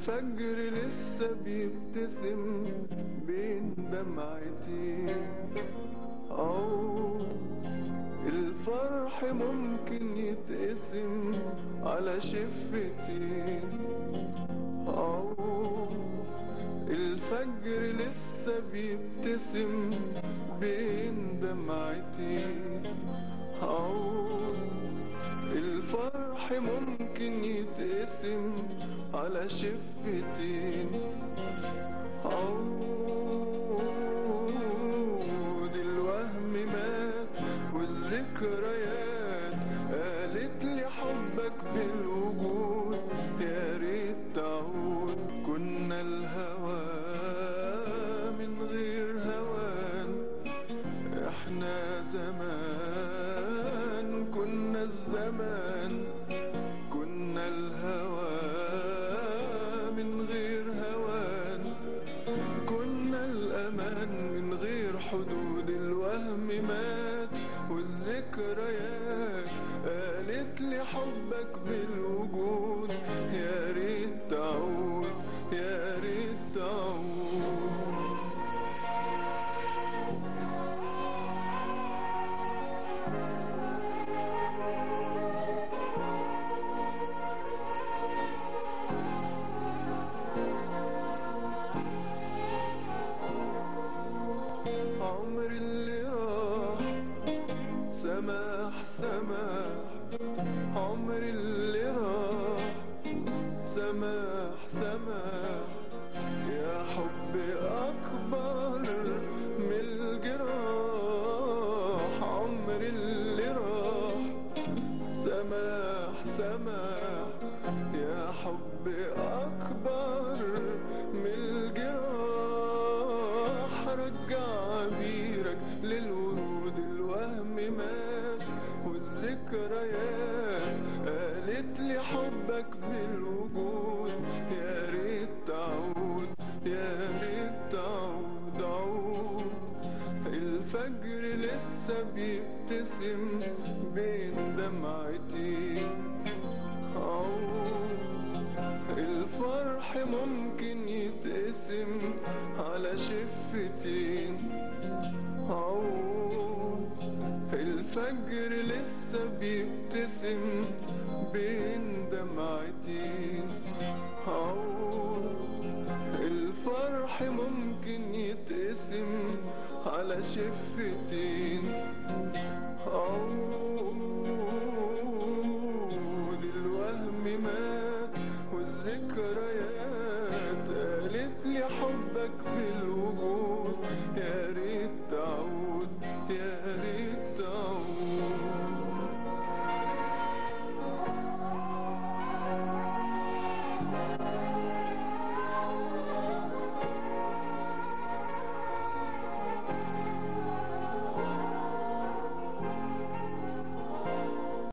الفجر لسه بيبتسم بين دمعتي أو الفرح ممكن يتقسم على شفتين أو الفجر لسه بيبتسم بين دمعتي أو الفرح ممكن يتقسم على شفتين عود الوهم مات والذكريات قالت لي حبك بالوجود يا ريت تعود كنا الهوى من غير هوان احنا زمان كنا الزمان كنا الهوى من غير هوان كنا الأمان من غير حدود الوهم مات والذكريات قالت لي حبك بالوجود يا ريت تعود يا ريت تعود عمر اللي راح سماح سماح عمر اللي راح سماح سماح يا حب أكبر من الجراح عمر اللي راح سماح سماح يا حب أكبر من الجراح رجع عبيرك للورود الوهم مات والذكريات قالت لي حبك بالوجود يا ريت تعود يا ريت تعود عود الفجر لسه بيبتسم بين دمعتي عود الفرح ممكن يتقسم على شفتين عود الفجر لسه بيبتسم بين دمعتين عود الفرح ممكن يتقسم على شفتين عود الوهم مات والذكرى